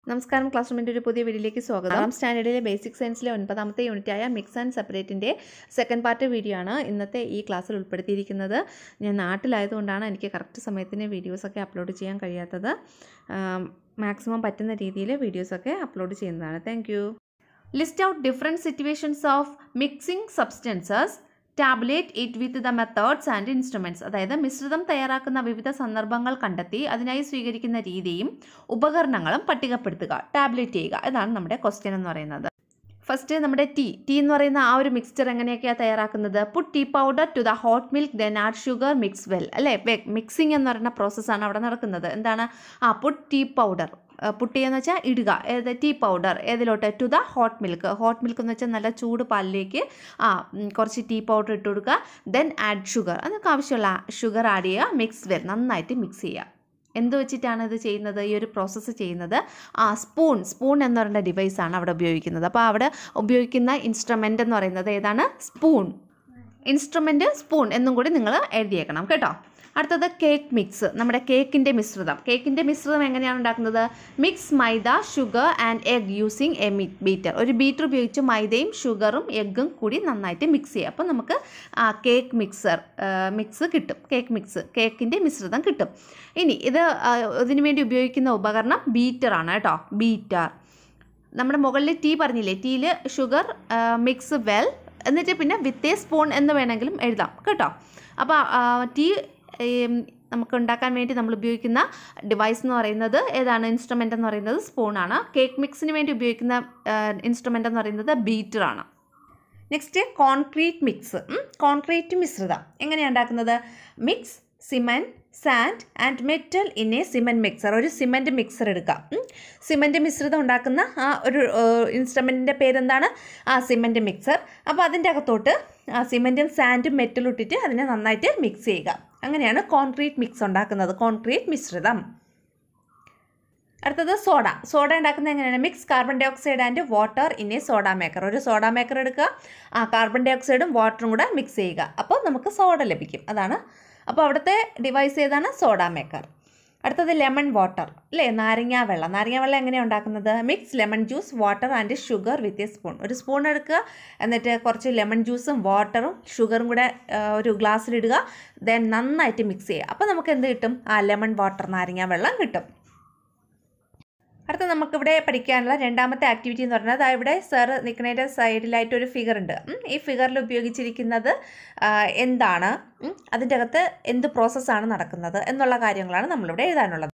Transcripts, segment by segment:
നമസ്കാരം ക്ലാസ് റൂമിൻ്റെ ഒരു പുതിയ വീഡിയോയിലേക്ക് സ്വാഗതം ആറാം സ്റ്റാൻഡേർഡിലെ ബേസിക് സയൻസിലെ ഒൻപതാമത്തെ യൂണിറ്റായ മിക്സ് ആൻഡ് സെപ്പറേറ്റിൻ്റെ സെക്കൻഡ് പാർട്ട് വീഡിയോ ആണ് ഇന്നത്തെ ഈ ക്ലാസ്സിൽ ഉൾപ്പെടുത്തിയിരിക്കുന്നത് ഞാൻ നാട്ടിലായതുകൊണ്ടാണ് എനിക്ക് കറക്റ്റ് സമയത്തിന് വീഡിയോസൊക്കെ അപ്ലോഡ് ചെയ്യാൻ കഴിയാത്തത് മാക്സിമം പറ്റുന്ന രീതിയിൽ വീഡിയോസൊക്കെ അപ്ലോഡ് ചെയ്യുന്നതാണ് thank you list out different situations of mixing substances tabulate it with the methods and instruments അതായത് മിശ്രിതം തയ്യാറാക്കുന്ന വിവിധ സന്ദർഭങ്ങൾ കണ്ടെത്തി അതിനായി സ്വീകരിക്കുന്ന രീതിയും ഉപകരണങ്ങളും പട്ടികപ്പെടുത്തുക ടാബ്ലേറ്റ് ചെയ്യുക ഇതാണ് നമ്മുടെ ക്വസ്റ്റ്യൻ എന്ന് പറയുന്നത് ഫസ്റ്റ് നമ്മുടെ ടീ ടീ എന്ന് പറയുന്ന ആ ഒരു മിക്സ്ചർ എങ്ങനെയൊക്കെയാണ് തയ്യാറാക്കുന്നത് put tea powder to the hot milk then add sugar mix well അല്ലേ മിക്സിംഗ് എന്ന് പറയുന്ന പ്രോസസ്സാണ് അവിടെ നടക്കുന്നത് എന്താണ് ആ പുട്ട് ടീ പൗഡർ പുട്ടി എന്ന് വെച്ചാൽ ഇടുക ഏത് ടീ പൗഡർ ഏതിലോട്ട് to the hot milk hot milk എന്ന് വെച്ചാൽ നല്ല ചൂട് പാലിലേക്ക് ആ ഉം, കുറച്ച് ടീ പൗഡർ ഇട്ട് കൊടുക്കുക ദെൻ ആഡ് ഷുഗർ അതൊക്കെ ആവശ്യമുള്ള ഷുഗർ ആഡ് ചെയ്യുക മിക്സ് വെൽ നന്നായിട്ട് മിക്സ് ചെയ്യുക എന്ത് വെച്ചിട്ടാണ് ഇത് ചെയ്യുന്നത് ഈ ഒരു പ്രോസസ്സ് ചെയ്യുന്നത് ആ സ്പൂൺ സ്പൂൺ എന്ന് പറയുന്ന ഡിവൈസാണ് അവിടെ ഉപയോഗിക്കുന്നത് അപ്പോൾ അവിടെ ഉപയോഗിക്കുന്ന ഇൻസ്ട്രുമെൻ്റ് എന്ന് പറയുന്നത് ഏതാണ് സ്പൂൺ ഇൻസ്ട്രുമെൻ്റ് സ്പൂൺ എന്നും കൂടി നിങ്ങൾ എഴുതിയേക്കണം കേട്ടോ അടുത്തത് കേക്ക് മിക്സ് നമ്മുടെ കേക്കിൻ്റെ മിശ്രിതം കേക്കിൻ്റെ മിശ്രിതം എങ്ങനെയാണ് ഉണ്ടാക്കുന്നത് mix maida sugar and egg using a beater ഒരു ബീറ്റർ ഉപയോഗിച്ച് മൈദയും ഷുഗറും എഗ്ഗും കൂടി നന്നായിട്ട് മിക്സ് ചെയ്യുക അപ്പോൾ നമുക്ക് ആ കേക്ക് മിക്സർ മിക്സ് കിട്ടും കേക്ക് മിക്സ് കേക്കിൻ്റെ മിശ്രിതം കിട്ടും ഇനി ഇത് ആ, ഇതിനു വേണ്ടി ഉപയോഗിക്കുന്ന ഉപകരണം ബീറ്ററാണ് കേട്ടോ ബീറ്റർ നമ്മുടെ മുകളിൽ ടീ പറഞ്ഞില്ലേ ടീയിൽ ഷുഗർ മിക്സ് വെൽ എന്നിട്ട് പിന്നെ വിത്ത് എ സ്പൂൺ എന്ന് വേണമെങ്കിലും എഴുതാം കേട്ടോ അപ്പോൾ ടീ നമുക്ക് ഉണ്ടാക്കാൻ വേണ്ടി നമ്മൾ ഉപയോഗിക്കുന്ന ഡിവൈസ് എന്ന് പറയുന്നത് ഏതാണ് ഇൻസ്ട്രുമെൻ്റ് എന്ന് പറയുന്നത് സ്പൂണാണ് കേക്ക് മിക്സിന് വേണ്ടി ഉപയോഗിക്കുന്ന ഇൻസ്ട്രുമെൻ്റ് എന്ന് പറയുന്നത് ബീറ്ററാണ് നെക്സ്റ്റ് കോൺക്രീറ്റ് മിക്സ് കോൺക്രീറ്റ് മിശ്രിതം എങ്ങനെയാണ് ഉണ്ടാക്കുന്നത് mix cement sand and metal in a cement mixer ഒരു സിമെൻറ്റ് മിക്സർ എടുക്കാം സിമെൻറ്റ് മിശ്രിതം ഉണ്ടാക്കുന്ന ആ ഒരു ഇൻസ്ട്രുമെൻറ്റിൻ്റെ പേരെന്താണ് ആ സിമെൻറ്റ് മിക്സർ അപ്പോൾ അതിൻ്റെ അകത്തോട്ട് ആ സിമെൻറ്റും സാൻഡും മെറ്റലും ഇട്ടിട്ട് അതിനെ നന്നായിട്ട് മിക്സ് ചെയ്യുക അങ്ങനെയാണ് കോൺക്രീറ്റ് മിക്സ് ഉണ്ടാക്കുന്നത് കോൺക്രീറ്റ് മിശ്രിതം അടുത്തത് സോഡ സോഡ ഉണ്ടാക്കുന്നത് എങ്ങനെയാണ് mix carbon dioxide and water in a soda maker ഒരു സോഡ മേക്കർ എടുക്കുക ആ കാർബൺ ഡൈ ഓക്സൈഡും വാട്ടറും കൂടെ മിക്സ് ചെയ്യുക അപ്പോൾ നമുക്ക് സോഡ ലഭിക്കും അതാണ് അപ്പോൾ അവിടുത്തെ ഡിവൈസ് ഏതാണ് സോഡ മേക്കർ അടുത്തത് ലെമൺ വാട്ടർ അല്ലേ നാരങ്ങ വെള്ളം നാരങ്ങ വെള്ളം എങ്ങനെയാണ് ഉണ്ടാക്കുന്നത് mix lemon juice water and sugar with a spoon ഒരു സ്പൂൺ എടുക്കുക എന്നിട്ട് കുറച്ച് ലെമൺ ജ്യൂസും വാട്ടറും ഷുഗറും കൂടെ ആ, ഒരു ഗ്ലാസ്സിലിടുക ദെൻ നന്നായിട്ട് മിക്സ് ചെയ്യുക അപ്പോൾ നമുക്ക് എന്ത് കിട്ടും ആ ലെമൺ വാട്ടർ നാരങ്ങ വെള്ളം കിട്ടും അടുത്ത നമുക്കിവിടെ പഠിക്കാനുള്ള രണ്ടാമത്തെ ആക്ടിവിറ്റി എന്ന് പറഞ്ഞാൽ അതാ ഇവിടെ സാറ് നിൽക്കുന്നതിൻ്റെ സൈഡിലായിട്ട് ഒരു ഫിഗർ ഉണ്ട് ഉം, ഈ ഫിഗറിൽ ഉപയോഗിച്ചിരിക്കുന്നത് ആ, എന്താണ് ഉം, അതിൻ്റെ അകത്ത് എന്ത് പ്രോസസ്സാണ് നടക്കുന്നത് എന്നുള്ള കാര്യങ്ങളാണ് നമ്മളിവിടെ എഴുതാനുള്ളത്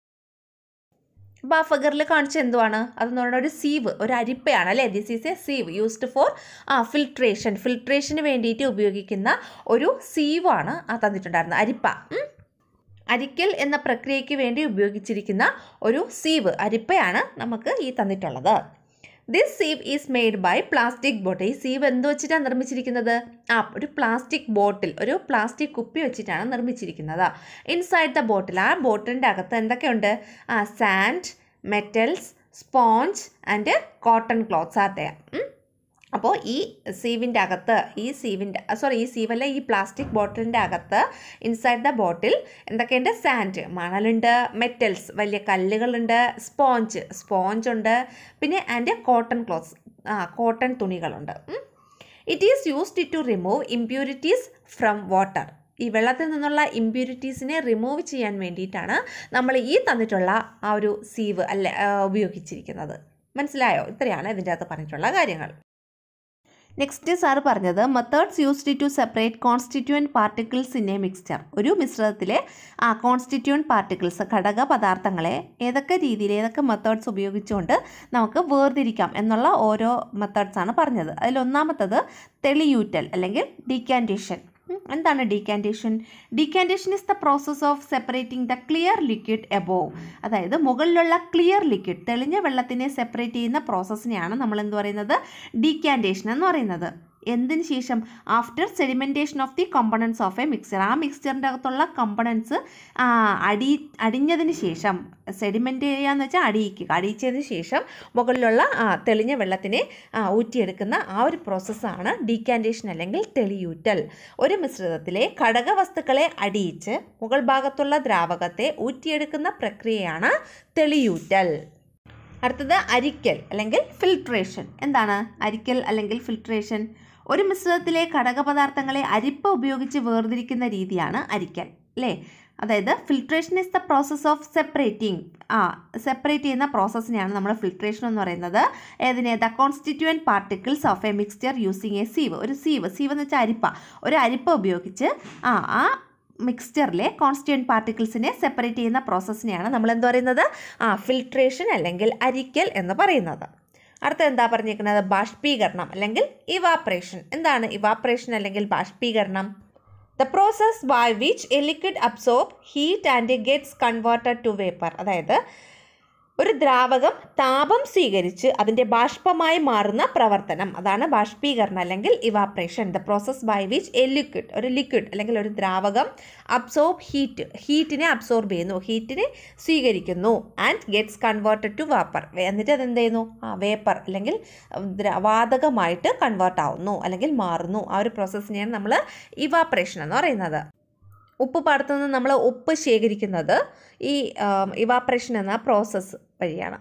അപ്പോൾ ആ ഫിഗറിൽ കാണിച്ച എന്തുവാണ് അതെന്ന് പറയുന്നത് ഒരു സീവ് ഒരു അരിപ്പയാണ് അല്ലേ this is a sieve used for uh filtration ഫിൽട്രേഷന് വേണ്ടിയിട്ട് ഉപയോഗിക്കുന്ന ഒരു സീവാണ് ആ തന്നിട്ടുണ്ടായിരുന്നത് അരിപ്പ ഉം. അരിക്കൽ എന്ന പ്രക്രിയയ്ക്ക് വേണ്ടി ഉപയോഗിച്ചിരിക്കുന്ന ഒരു സീവ് അരിപ്പയാണ് നമുക്ക് ഈ തന്നിട്ടുള്ളത് this sieve is made by plastic bottle ഈ സീവ് എന്ത് വെച്ചിട്ടാണ് നിർമ്മിച്ചിരിക്കുന്നത് ആ ഒരു പ്ലാസ്റ്റിക് ബോട്ടിൽ ഒരു പ്ലാസ്റ്റിക് കുപ്പി വെച്ചിട്ടാണ് നിർമ്മിച്ചിരിക്കുന്നത് ഇൻസൈഡ് ദ ബോട്ടിൽ ആ ബോട്ടിലിൻ്റെ അകത്ത് എന്തൊക്കെയുണ്ട് uh sand metals sponge and cotton clothes are there അപ്പോൾ ഈ സീവിൻ്റെ അകത്ത് ഈ സീവിൻ്റെ സോറി ഈ സീവല്ല ഈ പ്ലാസ്റ്റിക് ബോട്ടിലിൻ്റെ അകത്ത് ഇൻസൈഡ് ദ ബോട്ടിൽ എന്തൊക്കെയുണ്ട് സാൻഡ് മണലുണ്ട് മെറ്റൽസ് വലിയ കല്ലുകളുണ്ട് സ്പോഞ്ച് സ്പോഞ്ച് ഉണ്ട് പിന്നെ ആൻഡ് കോട്ടൺ ക്ലോത്ത്സ് ആ കോട്ടൺ തുണികളുണ്ട് it is used to remove impurities from water ഈ വെള്ളത്തിൽ നിന്നുള്ള ഇമ്പ്യൂരിറ്റീസിനെ റിമൂവ് ചെയ്യാൻ വേണ്ടിയിട്ടാണ് നമ്മൾ ഈ തന്നിട്ടുള്ള ആ ഒരു സീവ് അല്ല ആ, ഉപയോഗിച്ചിരിക്കുന്നത് മനസ്സിലായോ ഇത്രയാണ് ഇതിൻ്റെ അകത്ത് പറഞ്ഞിട്ടുള്ള കാര്യങ്ങൾ നെക്സ്റ്റ് സാറ് പറഞ്ഞത് methods used to separate constituent particles in a mixture ഒരു മിശ്രിതത്തിലെ ആ കോൺസ്റ്റിറ്റ്യൂവൻറ്റ് പാർട്ടിക്കിൾസ് ഘടക പദാർത്ഥങ്ങളെ ഏതൊക്കെ രീതിയിൽ ഏതൊക്കെ മെത്തേഡ്സ് ഉപയോഗിച്ചുകൊണ്ട് നമുക്ക് വേർതിരിക്കാം എന്നുള്ള ഓരോ മെത്തേഡ്സാണ് പറഞ്ഞത് അതിൽ ഒന്നാമത്തത് തെളിയൂറ്റൽ അല്ലെങ്കിൽ ഡീക്കാൻറ്റേഷൻ എന്താണ് decantation decantation is the process of separating the clear liquid above അതായത് മുകളിലുള്ള ക്ലിയർ ലിക്വിഡ് തെളിഞ്ഞ വെള്ളത്തിനെ സെപ്പറേറ്റ് ചെയ്യുന്ന പ്രോസസ്സിനെയാണ് നമ്മൾ എന്ത് പറയുന്നത് ഡീക്കാൻറ്റേഷൻ എന്ന് പറയുന്നത് എന്തിന് ശേഷം after sedimentation of the components of a mixer ആ മിക്സ്ചറിൻ്റെ അകത്തുള്ള കമ്പണൻസ് അടി അടിഞ്ഞതിന് ശേഷം സെഡിമെൻ്റ് ചെയ്യാന്ന് വെച്ചാൽ അടിയിക്കുക അടിയിച്ചതിന് ശേഷം മുകളിലുള്ള ആ, തെളിഞ്ഞ വെള്ളത്തിനെ ആ, ഊറ്റിയെടുക്കുന്ന ആ ഒരു പ്രോസസ്സാണ് ഡീക്കാൻറ്റേഷൻ അല്ലെങ്കിൽ തെളിയൂറ്റൽ ഒരു മിശ്രിതത്തിലെ ഘടകവസ്തുക്കളെ അടിയിച്ച് മുകൾ ഭാഗത്തുള്ള ദ്രാവകത്തെ ഊറ്റിയെടുക്കുന്ന പ്രക്രിയയാണ് തെളിയൂറ്റൽ അടുത്തത് അരിക്കൽ അല്ലെങ്കിൽ ഫിൽട്രേഷൻ എന്താണ് അരിക്കൽ അല്ലെങ്കിൽ ഫിൽട്രേഷൻ ഒരു മിശ്രിതത്തിലെ ഘടകപദാർത്ഥങ്ങളെ അരിപ്പ ഉപയോഗിച്ച് വേർതിരിക്കുന്ന രീതിയാണ് അരിക്കൽ അല്ലേ അതായത് filtration is the process of separating ആ സെപ്പറേറ്റ് ചെയ്യുന്ന പ്രോസസ്സിനെയാണ് നമ്മൾ ഫിൽട്രേഷൻ എന്ന് പറയുന്നത് ഏതിനെ the constituent particles of a mixture using a sieve ഒരു സീവ് സീവ് എന്ന് വെച്ചാൽ അരിപ്പ ഒരു അരിപ്പ ഉപയോഗിച്ച് ആ ആ മിക്സ്ചറിലെ കോൺസ്റ്റിറ്റ്യൂവൻറ്റ് പാർട്ടിക്കിൾസിനെ സെപ്പറേറ്റ് ചെയ്യുന്ന പ്രോസസ്സിനെയാണ് നമ്മൾ എന്ത് പറയുന്നത് ആ ഫിൽട്രേഷൻ അല്ലെങ്കിൽ അരിക്കൽ എന്ന് പറയുന്നത് അടുത്ത എന്താ പറഞ്ഞിരിക്കുന്നത് ബാഷ്പീകരണം അല്ലെങ്കിൽ ഇവാപ്രേഷൻ എന്താണ് ഇവാപ്രേഷൻ അല്ലെങ്കിൽ ബാഷ്പീകരണം the process by which a liquid absorb heat and gets converted to vapour അതായത് ഒരു ദ്രാവകം താപം സ്വീകരിച്ച് അതിൻ്റെ ബാഷ്പമായി മാറുന്ന പ്രവർത്തനം അതാണ് ബാഷ്പീകരണം അല്ലെങ്കിൽ evaporation the process by which a liquid ഒരു ലിക്വിഡ് അല്ലെങ്കിൽ ഒരു ദ്രാവകം അബ്സോർബ് ഹീറ്റ് ഹീറ്റിനെ അബ്സോർബ് ചെയ്യുന്നു ഹീറ്റിനെ സ്വീകരിക്കുന്നു and gets converted to vapour എന്നിട്ട് അത് എന്ത് ചെയ്യുന്നു ആ വേപ്പർ അല്ലെങ്കിൽ ദ്ര- വാതകമായിട്ട് കൺവേർട്ട് ആവുന്നു അല്ലെങ്കിൽ മാറുന്നു ആ ഒരു പ്രോസസ്സിനെയാണ് നമ്മൾ ഇവാപ്രേഷൻ എന്ന് പറയുന്നത് ഉപ്പ് പാടത്തു നിന്ന് നമ്മൾ ഉപ്പ് ശേഖരിക്കുന്നത് ഈ ഇവാപ്രേഷൻ എന്ന പ്രോസസ്സ് വഴിയാണ്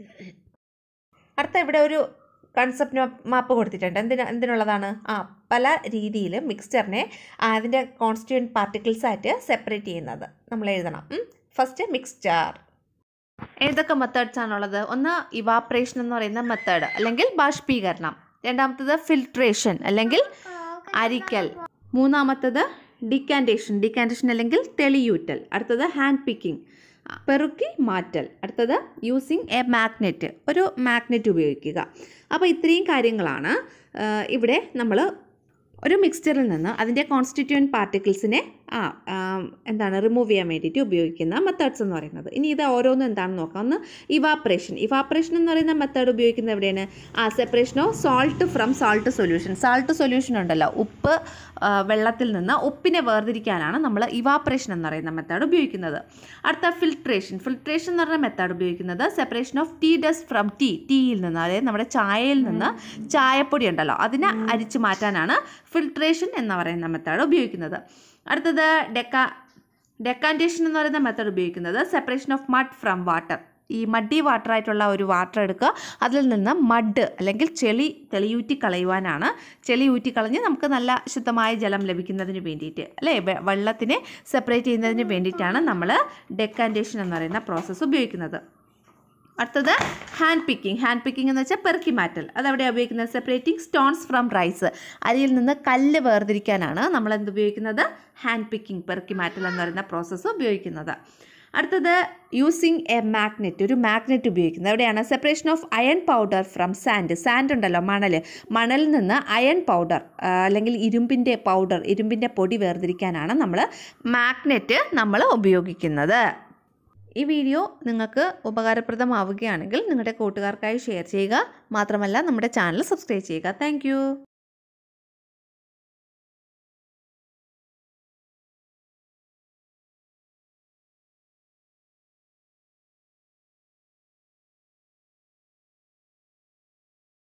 അടുത്ത ഇവിടെ ഒരു കൺസെപ്റ്റ് മാപ്പ് കൊടുത്തിട്ടുണ്ട് എന്തിന് എന്തിനുള്ളതാണ് ആ പല രീതിയിൽ മിക്സ്ചറിനെ അതിൻ്റെ കോൺസ്റ്റിറ്റ്യൂൻറ്റ് പാർട്ടിക്കിൾസ് ആയിട്ട് സെപ്പറേറ്റ് ചെയ്യുന്നത് നമ്മൾ എഴുതണം ഫസ്റ്റ് മിക്സ്ചർ ഏതൊക്കെ മെത്തേഡ്സ് ആണുള്ളത് ഒന്ന് ഇവാപ്രേഷൻ എന്ന് പറയുന്ന മെത്തേഡ് അല്ലെങ്കിൽ ബാഷ്പീകരണം രണ്ടാമത്തത് ഫിൽട്രേഷൻ അല്ലെങ്കിൽ അരിക്കൽ മൂന്നാമത്തത് ഡിക്കാൻറ്റേഷൻ ഡിക്കാൻറ്റേഷൻ അല്ലെങ്കിൽ തെളിയൂറ്റൽ അടുത്തത് ഹാൻഡ് പിക്കിംഗ് പെറുക്കി മാറ്റൽ അടുത്തത് യൂസിങ് എ മാഗ്നെറ്റ് ഒരു മാഗ്നെറ്റ് ഉപയോഗിക്കുക അപ്പോൾ ഇത്രയും കാര്യങ്ങളാണ് ആ, ഇവിടെ നമ്മൾ ഒരു മിക്സ്ചറിൽ നിന്ന് അതിൻ്റെ കോൺസ്റ്റിറ്റ്യൂവൻറ്റ് പാർട്ടിക്കിൾസിനെ ആ ആം, എന്താണ് റിമൂവ് ചെയ്യാൻ വേണ്ടിയിട്ട് ഉപയോഗിക്കുന്ന മെത്തേഡ്സ് എന്ന് പറയുന്നത് ഇനി ഇത് ഓരോന്നും എന്താണെന്ന് നോക്കാം ഒന്ന് ഇവാപ്രേഷൻ ഇവാപ്രേഷൻ എന്ന് പറയുന്ന മെത്തേഡ് ഉപയോഗിക്കുന്നത് എവിടെയാണ് ആ separation of salt from salt solution salt solution ഉണ്ടല്ലോ ഉപ്പ് ആ, വെള്ളത്തിൽ നിന്ന് ഉപ്പിനെ വേർതിരിക്കാനാണ് നമ്മൾ ഇവാപ്രേഷൻ എന്ന് പറയുന്ന മെത്തേഡ് ഉപയോഗിക്കുന്നത് അടുത്ത ഫിൽട്രേഷൻ ഫിൽട്രേഷൻ എന്ന് പറയുന്ന മെത്തേഡ് ഉപയോഗിക്കുന്നത് separation of tea dust from tea ടീയിൽ നിന്ന് അതായത് നമ്മുടെ ചായയിൽ നിന്ന് ചായപ്പൊടി ഉണ്ടല്ലോ അതിനെ അരിച്ചു മാറ്റാനാണ് ഫിൽട്രേഷൻ എന്ന് പറയുന്ന മെത്തേഡ് ഉപയോഗിക്കുന്നത് അടുത്തത് ഡെക്ക ഡെക്കാൻറ്റേഷൻ എന്ന് പറയുന്ന മെത്തേഡ് ഉപയോഗിക്കുന്നത് separation of mud from water ഈ മഡി വാട്ടർ ആയിട്ടുള്ള ഒരു വാട്ടർ എടുക്കുക അതിൽ നിന്ന് മഡ് അല്ലെങ്കിൽ ചെളി തെളിയൂറ്റി കളയുവാനാണ് ചെളി ഊറ്റി കളഞ്ഞ് നമുക്ക് നല്ല ശുദ്ധമായ ജലം ലഭിക്കുന്നതിന് വേണ്ടിയിട്ട് അല്ലേ വെ- വെള്ളത്തിനെ സെപ്പറേറ്റ് ചെയ്യുന്നതിന് വേണ്ടിയിട്ടാണ് നമ്മൾ ഡെക്കാൻറ്റേഷൻ എന്ന് പറയുന്ന പ്രോസസ്സ് ഉപയോഗിക്കുന്നത് അടുത്തത് ഹാൻഡ് പിക്കിംഗ് ഹാൻഡ് പിക്കിംഗ് എന്ന് വെച്ചാൽ പെറുക്കി മാറ്റൽ അതെവിടെയാണ് ഉപയോഗിക്കുന്നത് സെപ്പറേറ്റിംഗ് സ്റ്റോൺസ് ഫ്രം റൈസ് അരിയിൽ നിന്ന് കല്ല് വേർതിരിക്കാനാണ് നമ്മൾ എന്ത് ഉപയോഗിക്കുന്നത് ഹാൻഡ് പിക്കിംഗ് പെറുക്കി മാറ്റൽ എന്ന് പറയുന്ന പ്രോസസ്സ് ഉപയോഗിക്കുന്നത് അടുത്തത് യൂസിങ് എ മാഗ്നെറ്റ് ഒരു മാഗ്നെറ്റ് ഉപയോഗിക്കുന്നത് എവിടെയാണ് separation of iron powder from sand sand ഉണ്ടല്ലോ മണൽ മണലിൽ നിന്ന് അയൺ പൗഡർ അല്ലെങ്കിൽ ഇരുമ്പിൻ്റെ പൗഡർ ഇരുമ്പിൻ്റെ പൊടി വേർതിരിക്കാനാണ് നമ്മൾ മാഗ്നെറ്റ് നമ്മൾ ഉപയോഗിക്കുന്നത് ഈ വീഡിയോ നിങ്ങൾക്ക് ഉപകാരപ്രദമാവുകയാണെങ്കിൽ നിങ്ങളുടെ കൂട്ടുകാർക്കായി ഷെയർ ചെയ്യുക മാത്രമല്ല നമ്മുടെ ചാനൽ സബ്സ്ക്രൈബ് ചെയ്യുക താങ്ക്